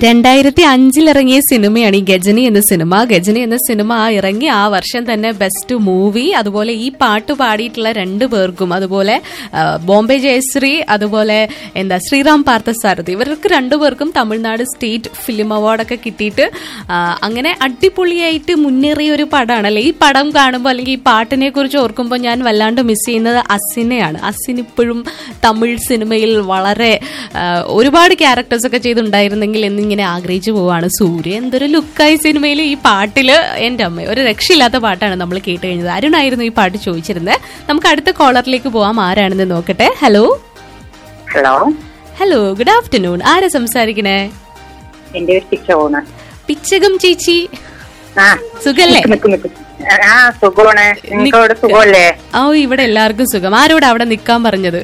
രണ്ടായിരത്തി അഞ്ചിൽ ഇറങ്ങിയ സിനിമയാണ് ഈ ഗജനി എന്ന സിനിമ ഗജനി എന്ന സിനിമ ആ ഇറങ്ങി ആ വർഷം തന്നെ ബെസ്റ്റ് മൂവി അതുപോലെ ഈ പാട്ട് പാടിയിട്ടുള്ള രണ്ടു പേർക്കും അതുപോലെ ആ, ബോംബെ ജയശ്രീ അതുപോലെ എന്താ ശ്രീറാം പാർത്ഥസാരഥി ഇവർക്ക് രണ്ടുപേർക്കും തമിഴ്നാട് സ്റ്റേറ്റ് ഫിലിം അവാർഡൊക്കെ കിട്ടിയിട്ട് ആ, അങ്ങനെ അടിപൊളിയായിട്ട് മുന്നേറിയ ഒരു പടമാണ് അല്ലെ ഈ പടം കാണുമ്പോൾ അല്ലെങ്കിൽ ഈ പാട്ടിനെ കുറിച്ച് ഓർക്കുമ്പോൾ ഞാൻ വല്ലാണ്ട് മിസ് ചെയ്യുന്നത് അസിനെയാണ് അസിൻ ഇപ്പോഴും തമിഴ് സിനിമയിൽ വളരെ ആ, ഒരുപാട് ക്യാരക്ടേഴ്സ് ഒക്കെ ചെയ്തുണ്ടായിരുന്നെങ്കിൽ എന്നിങ്ങനെ ആഗ്രഹിച്ചു പോവാണ് സൂര്യ എന്തൊരു ലുക്കായി സിനിമയിൽ ഈ പാട്ടില് എന്റെ അമ്മ ഒരു രക്ഷയില്ലാത്ത പാട്ടാണ് നമ്മൾ കേട്ട് കഴിഞ്ഞത് അരുണായിരുന്നു ഈ പാട്ട് ചോദിച്ചിരുന്നത് നമുക്ക് അടുത്ത കോളറിലേക്ക് പോവാം ആരാണെന്ന് നോക്കട്ടെ hello hello hello good afternoon ആരാ സംസാരിക്കണേ എന്റെ ഒരു പിച്ചോണ് പിച്ചകം ചേച്ചി ആ സുഖല്ലേ നിക്ക് നിക്ക് ആ സുഖമാണ് നിങ്ങൾക്ക് അവിടെ സുഖമല്ലേ ഓ ഇവിടെ എല്ലാവർക്കും സുഖം ആരോട് അവിടെ നിക്കാൻ പറഞ്ഞത്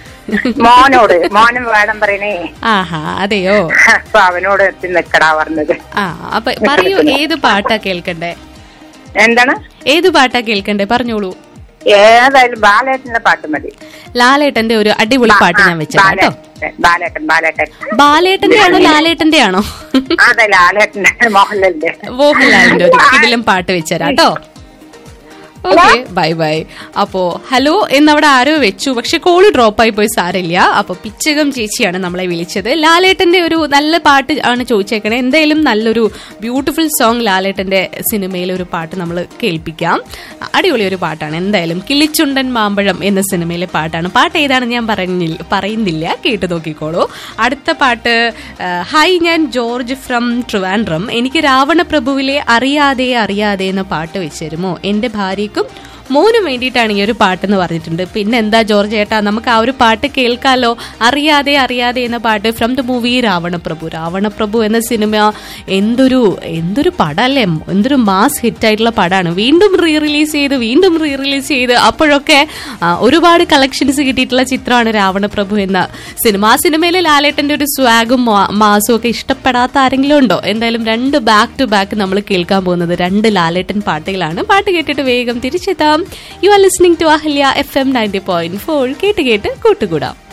മോനോട് മോനും വേണം പറയണേ ആഹാ അതെയോ അപ്പൊ അവനോട് എത്തി നിക്കടാ പറഞ്ഞത് ആ അപ്പൊ പറയൂ ഏത് പാട്ടാ കേൾക്കണ്ടേ എന്താണ് ഏത് പാട്ടാ കേൾക്കണ്ടേ പറഞ്ഞോളൂ ഏതായാലും ബാലേട്ടന്റെ പാട്ട് മതി ലാലേട്ടന്റെ ഒരു അടിപൊളി പാട്ട് ഞാൻ വെച്ചത് കേട്ടോ ബാലേട്ടൻ ബാലേട്ടൻ ബാലേട്ടന്റെ ആണോ ലാലേട്ടന്റെ ആണോ അതെ ലാലേട്ടന്റെ മോഹൻലാലിന്റെ മോഹൻലാലിന്റെ ഒരു ഇതിലും പാട്ട് വെച്ചുതരാം കേട്ടോ ഓക്കെ ബൈ ബൈ അപ്പോ ഹലോ എന്നവിടെ ആരോ വെച്ചു പക്ഷെ കോള് ഡ്രോപ്പ് ആയി പോയി സാരില്ല അപ്പൊ പിച്ചകം ചേച്ചിയാണ് നമ്മളെ വിളിച്ചത് ലാലേട്ടന്റെ ഒരു നല്ല പാട്ട് ആണ് ചോദിച്ചേക്കണേ എന്തായാലും നല്ലൊരു ബ്യൂട്ടിഫുൾ സോങ് ലാലേട്ടന്റെ സിനിമയിലെ ഒരു പാട്ട് നമ്മൾ കേൾപ്പിക്കാം അടിപൊളി ഒരു പാട്ടാണ് എന്തായാലും കിളിച്ചുണ്ടൻ മാമ്പഴം എന്ന സിനിമയിലെ പാട്ടാണ് പാട്ട് ഏതാണെന്ന് ഞാൻ പറഞ്ഞില്ല പറയുന്നില്ല കേട്ടു നോക്കിക്കോളൂ അടുത്ത പാട്ട് ആ, ഹായ് ഞാൻ ജോർജ് ഫ്രം ട്രിവാൻഡ്രം എനിക്ക് രാവണപ്രഭുവിലെ അറിയാതെ അറിയാതെ എന്ന പാട്ട് വെച്ചുതരുമോ എന്റെ ഭാര്യയ്ക്കും മോനും വേണ്ടിയിട്ടാണ് ഈ ഒരു പാട്ട് എന്ന് പറഞ്ഞിട്ടുണ്ട് പിന്നെ എന്താ ജോർജ് ഏട്ടാ നമുക്ക് ആ ഒരു പാട്ട് കേൾക്കാലോ അറിയാതെ അറിയാതെ എന്ന പാട്ട് from the movie Ravanaprabhu Ravanaprabhu എന്ന സിനിമ എന്തൊരു എന്തൊരു പടമല്ലേ എന്തൊരു മാസ് ഹിറ്റ് ആയിട്ടുള്ള പടമാണ് വീണ്ടും റീ റിലീസ് ചെയ്ത് വീണ്ടും റീ റിലീസ് ചെയ്ത് അപ്പോഴൊക്കെ ആ, ഒരുപാട് കളക്ഷൻസ് കിട്ടിയിട്ടുള്ള ചിത്രമാണ് രാവണപ്രഭു എന്ന സിനിമ ആ സിനിമയിലെ ലാലേട്ടന്റെ ഒരു സ്വാഗും മാ- മാസും ഒക്കെ ഇഷ്ടപ്പെടാത്ത ആരെങ്കിലും ഉണ്ടോ എന്തായാലും രണ്ട് ബാക്ക് ടു ബാക്ക് നമ്മൾ കേൾക്കാൻ പോകുന്നത് രണ്ട് ലാലേട്ടൻ പാട്ടുകളാണ് പാട്ട് കേട്ടിട്ട് വേഗം തിരിച്ചെത്താം you are listening to Ahalya F M ninety point four കേട്ട് കേട്ട് കൂട്ടുകൂടാം